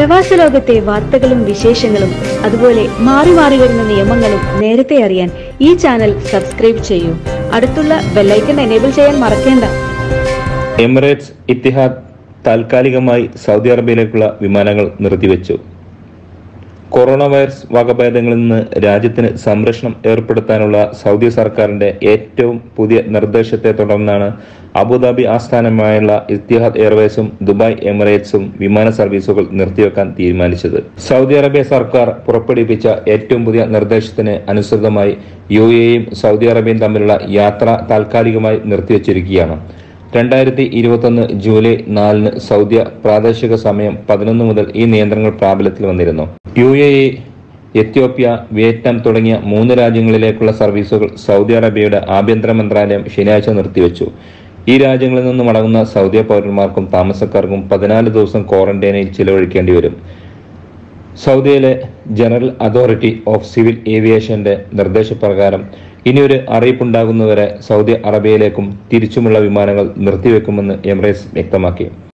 പ്രവാസ ലോകത്തെ വാർത്തകളും വിശേഷങ്ങളും അതുപോലെ മാറി മാറി വരുന്ന നിയമങ്ങളും നേരത്തെ അറിയാൻ ഈ ചാനൽ സബ്സ്ക്രൈബ് ചെയ്യൂ അടുത്തുള്ള ബെല്ലൈക്കൺ എനേബിൾ ചെയ്യാൻ മറക്കേണ്ട എമിറേറ്റ്സ് ഇത്തിഹാദ് താൽക്കാലികമായി സൗദി അറേബ്യയിലേക്കുള്ള വിമാനങ്ങൾ നിർത്തിവെച്ചു കൊറോണ വൈറസ് വകഭേദങ്ങളിൽ നിന്ന് രാജ്യത്തിന് സംരക്ഷണം ഏർപ്പെടുത്താനുള്ള സൗദി സർക്കാരിന്റെ ഏറ്റവും പുതിയ നിർദ്ദേശത്തെ തുടർന്നാണ് അബുദാബി ആസ്ഥാനമായുള്ള ഇത്തിഹാദ് എയർവേസും ദുബായ് എമിറേറ്റ്സും വിമാന സർവീസുകൾ നിർത്തിവെക്കാൻ തീരുമാനിച്ചത് സൗദി അറേബ്യ സർക്കാർ പുറപ്പെടുവിപ്പിച്ച ഏറ്റവും പുതിയ നിർദ്ദേശത്തിന് അനുസൃതമായി യു എയും സൗദി അറേബ്യയും തമ്മിലുള്ള യാത്ര താൽക്കാലികമായി നിർത്തിവച്ചിരിക്കുകയാണ് രണ്ടായിരത്തി ഇരുപത്തൊന്ന് ജൂലൈ നാലിന് സൗദി പ്രാദേശിക സമയം പതിനൊന്ന് മുതൽ ഈ നിയന്ത്രണങ്ങൾ പ്രാബല്യത്തിൽ വന്നിരുന്നു U A E Ethiopia Vietnam തുടങ്ങിയ മൂന്ന് രാജ്യങ്ങളിലേക്കുള്ള സർവീസുകൾ സൗദി അറേബ്യയുടെ ആഭ്യന്തര മന്ത്രാലയം ശനിയാഴ്ച നിർത്തിവെച്ചു ഈ രാജ്യങ്ങളിൽ നിന്ന് മടങ്ങുന്ന സൗദി പൗരന്മാർക്കും താമസക്കാർക്കും പതിനാല് ദിവസം ക്വാറന്റൈനിൽ ചിലവഴിക്കേണ്ടി വരും സൗദിയിലെ ജനറൽ അതോറിറ്റി ഓഫ് സിവിൽ ഏവിയേഷന്റെ നിർദ്ദേശപ്രകാരം ഇനിയൊരു അറിയിപ്പുണ്ടാകുന്നവരെ സൗദി അറേബ്യയിലേക്കും തിരിച്ചുമുള്ള വിമാനങ്ങൾ നിർത്തിവെക്കുമെന്ന് എമിറേറ്റ്സ് വ്യക്തമാക്കി